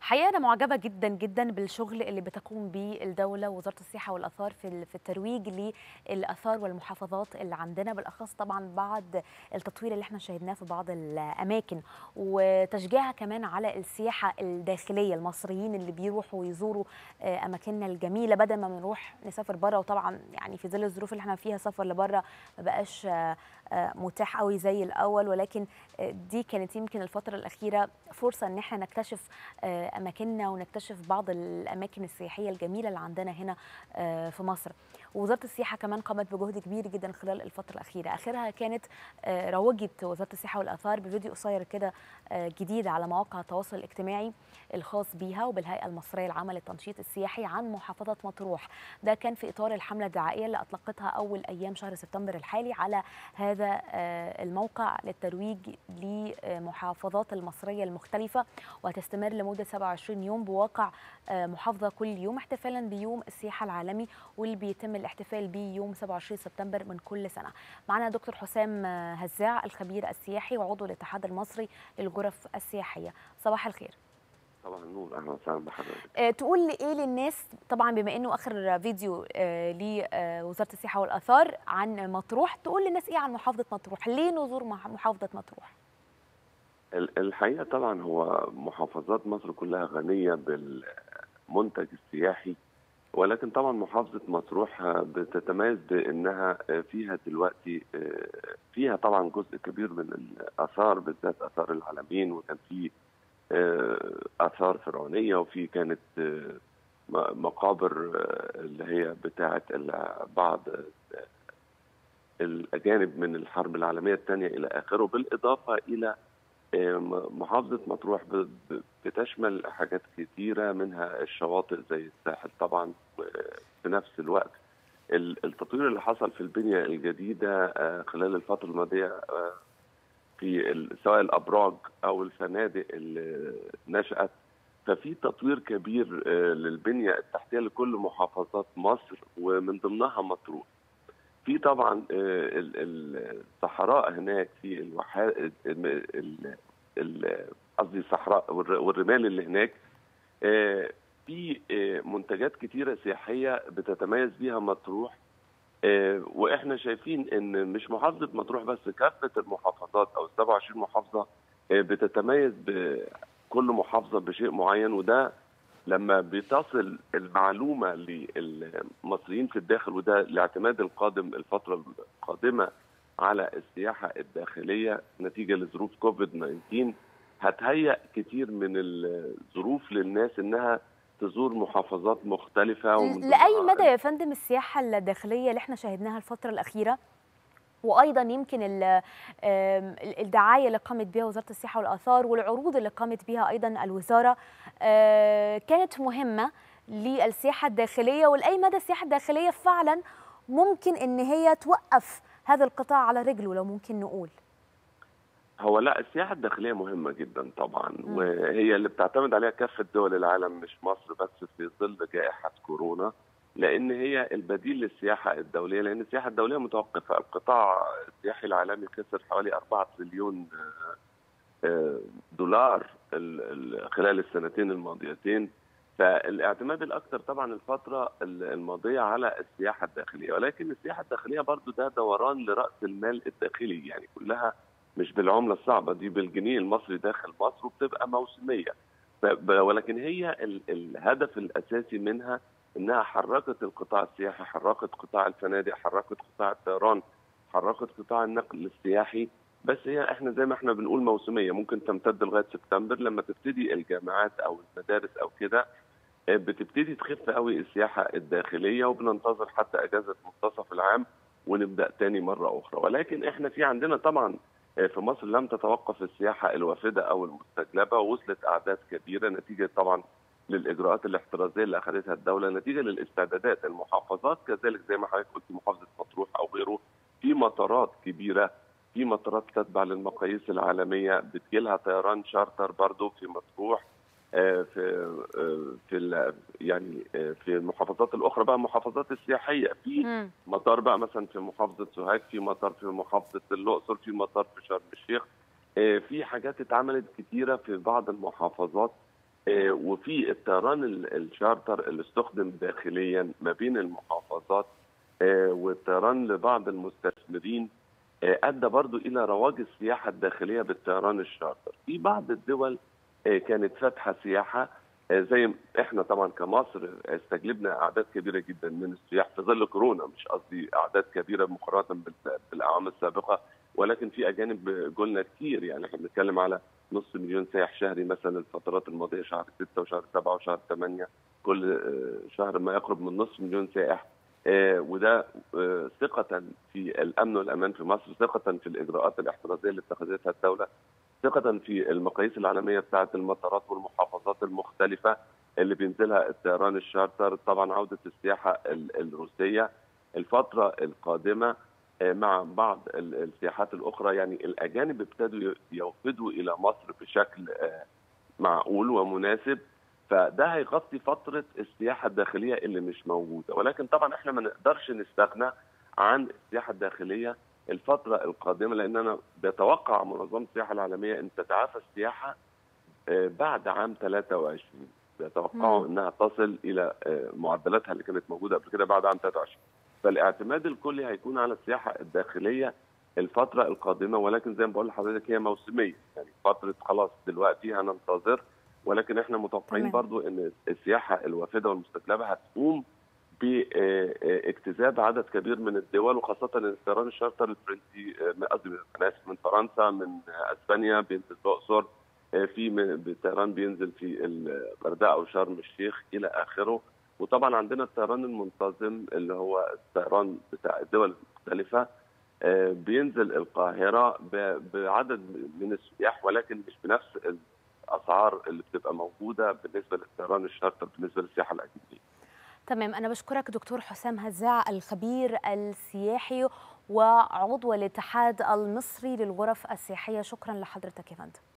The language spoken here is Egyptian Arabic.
حقيقة أنا معجبة جدا جدا بالشغل اللي بتقوم به الدولة ووزارة السياحة والآثار في في الترويج للآثار والمحافظات اللي عندنا بالأخص طبعا بعد التطوير اللي احنا شاهدناه في بعض الأماكن وتشجيعها كمان على السياحة الداخلية المصريين اللي بيروحوا ويزوروا أماكننا الجميلة بدل ما بنروح نسافر بره وطبعا يعني في ظل الظروف اللي احنا فيها سفر لبره ما بقاش متاح قوي زي الأول ولكن دي كانت يمكن الفترة الأخيرة فرصة إن احنا نكتشف اماكننا ونكتشف بعض الاماكن السياحيه الجميله اللي عندنا هنا في مصر ووزاره السياحه كمان قامت بجهد كبير جدا خلال الفتره الاخيره اخرها كانت روجت وزاره السياحه والاثار بفيديو قصير كده جديد على مواقع التواصل الاجتماعي الخاص بيها وبالهيئه المصريه العامه للتنشيط السياحي عن محافظه مطروح ده كان في اطار الحمله الدعائيه اللي اطلقتها اول ايام شهر سبتمبر الحالي على هذا الموقع للترويج لمحافظات المصريه المختلفه وهتستمر لمده 27 يوم بواقع محافظة كل يوم احتفالا بيوم السياحة العالمي واللي بيتم الاحتفال به يوم 27 سبتمبر من كل سنة معنا دكتور حسام هزاع الخبير السياحي وعضو الاتحاد المصري للغرف السياحية صباح الخير صباح النور اهلا وسهلا بحضرتك أه تقول ايه للناس طبعا بما انه اخر فيديو أه لوزاره السياحه والاثار عن مطروح تقول للناس ايه عن محافظه مطروح ليه نزور محافظه مطروح الحقيقه طبعا هو محافظات مصر كلها غنيه بالمنتج السياحي ولكن طبعا محافظه مطروح بتتميز بانها فيها دلوقتي فيها طبعا جزء كبير من الاثار بالذات اثار العالمين وكان في اثار فرعونيه وفي كانت مقابر اللي هي بتاعه بعض الاجانب من الحرب العالميه الثانيه الى اخره بالاضافه الى محافظة مطروح بتشمل حاجات كثيرة منها الشواطئ زي الساحل طبعا في نفس الوقت التطوير اللي حصل في البنية الجديدة خلال الفترة الماضية في سواء الأبراج أو الفنادق اللي نشأت ففي تطوير كبير للبنية التحتية لكل محافظات مصر ومن ضمنها مطروح في طبعا الصحراء هناك في الواحات قصدي الصحراء والرمال اللي هناك في منتجات كتيره سياحيه بتتميز بيها مطروح واحنا شايفين ان مش محافظه مطروح بس كافه المحافظات او 27 محافظه بتتميز بكل محافظه بشيء معين وده لما بتصل المعلومه للمصريين في الداخل وده الاعتماد القادم الفتره القادمه على السياحه الداخليه نتيجه لظروف كوفيد 19 هتهيأ كتير من الظروف للناس انها تزور محافظات مختلفه لاي مدى يا فندم السياحه الداخليه اللي احنا شاهدناها الفتره الاخيره وايضا يمكن الدعايه اللي قامت بها وزاره السياحه والاثار والعروض اللي قامت بها ايضا الوزاره كانت مهمه للسياحه الداخليه ولاي مدى السياحه الداخليه فعلا ممكن ان هي توقف هذا القطاع على رجله لو ممكن نقول هو لا السياحه الداخليه مهمه جدا طبعا م. وهي اللي بتعتمد عليها كافه دول العالم مش مصر بس في ظل جائحه كورونا لان هي البديل للسياحه الدوليه لان السياحه الدوليه متوقفه القطاع السياحي العالمي خسر حوالي 4 تريليون دولار خلال السنتين الماضيتين فالاعتماد الاكثر طبعا الفتره الماضيه على السياحه الداخليه ولكن السياحه الداخليه برضو ده دوران لراس المال الداخلي يعني كلها مش بالعمله الصعبه دي بالجنيه المصري داخل مصر وبتبقى موسميه ولكن هي الهدف الاساسي منها انها حركت القطاع السياحي حركت قطاع الفنادق حركت قطاع الطيران حركت قطاع النقل السياحي بس هي احنا زي ما احنا بنقول موسميه ممكن تمتد لغايه سبتمبر لما تبتدي الجامعات او المدارس او كده بتبتدي تخف قوي السياحه الداخليه وبننتظر حتى اجازه منتصف العام ونبدا تاني مره اخرى ولكن احنا في عندنا طبعا في مصر لم تتوقف السياحه الوافده او المستجلبه ووصلت اعداد كبيره نتيجه طبعا للاجراءات الاحترازيه اللي اخذتها الدوله نتيجه للاستعدادات المحافظات كذلك زي ما حضرتك قلت محافظه مطروح او غيره في مطارات كبيره في مطارات تتبع للمقاييس العالميه بتجيلها طيران شارتر برضه في مطروح في في يعني في المحافظات الاخرى بقى المحافظات السياحيه في مطار بقى مثلا في محافظه سوهاج في مطار في محافظه الاقصر في مطار في شرم الشيخ في حاجات اتعملت كتيره في بعض المحافظات وفي الطيران الشارتر اللي استخدم داخليا ما بين المحافظات والطيران لبعض المستثمرين ادى برضو الى رواج السياحه الداخليه بالطيران الشارتر في بعض الدول كانت فاتحه سياحه زي احنا طبعا كمصر استجلبنا اعداد كبيره جدا من السياح في ظل كورونا مش قصدي اعداد كبيره مقارنه بالاعوام السابقه ولكن في اجانب جولنا كتير يعني احنا بنتكلم على نص مليون سائح شهري مثلا الفترات الماضيه شهر 6 وشهر 7 وشهر 8 كل شهر ما يقرب من نص مليون سائح وده ثقة في الأمن والأمان في مصر ثقة في الإجراءات الاحترازية اللي اتخذتها الدولة ثقة في المقاييس العالمية بتاعة المطارات والمحافظات المختلفة اللي بينزلها الطيران الشارتر طبعا عودة السياحة الروسية الفترة القادمة مع بعض السياحات الأخرى يعني الأجانب ابتدوا يوفدوا إلى مصر بشكل معقول ومناسب فده هيغطي فترة السياحة الداخلية اللي مش موجودة ولكن طبعا احنا ما نقدرش نستغنى عن السياحة الداخلية الفترة القادمة لأن أنا بتوقع منظمة السياحة العالمية أن تتعافى السياحة بعد عام 23 بيتوقعوا أنها تصل إلى معدلاتها اللي كانت موجودة قبل كده بعد عام 23 فالاعتماد الكلي هيكون على السياحة الداخلية الفترة القادمة ولكن زي ما بقول لحضرتك هي موسمية يعني فترة خلاص دلوقتي هننتظر ولكن احنا متوقعين برضو ان السياحه الوافده والمستجلبه هتقوم باجتذاب عدد كبير من الدول وخاصه الطيران الشارتر الفرنسي قصدي انا اسف من فرنسا من اسبانيا بينزل الاقصر في طيران بينزل في الغردقه وشرم الشيخ الى اخره وطبعا عندنا الطيران المنتظم اللي هو الطيران بتاع الدول المختلفه بينزل القاهره بعدد من السياح ولكن مش بنفس الاسعار اللي بتبقى موجوده بالنسبه للطيران الشارتر بالنسبه للسياحه الاجنبيه. تمام انا بشكرك دكتور حسام هزاع الخبير السياحي وعضو الاتحاد المصري للغرف السياحيه شكرا لحضرتك يا فندم.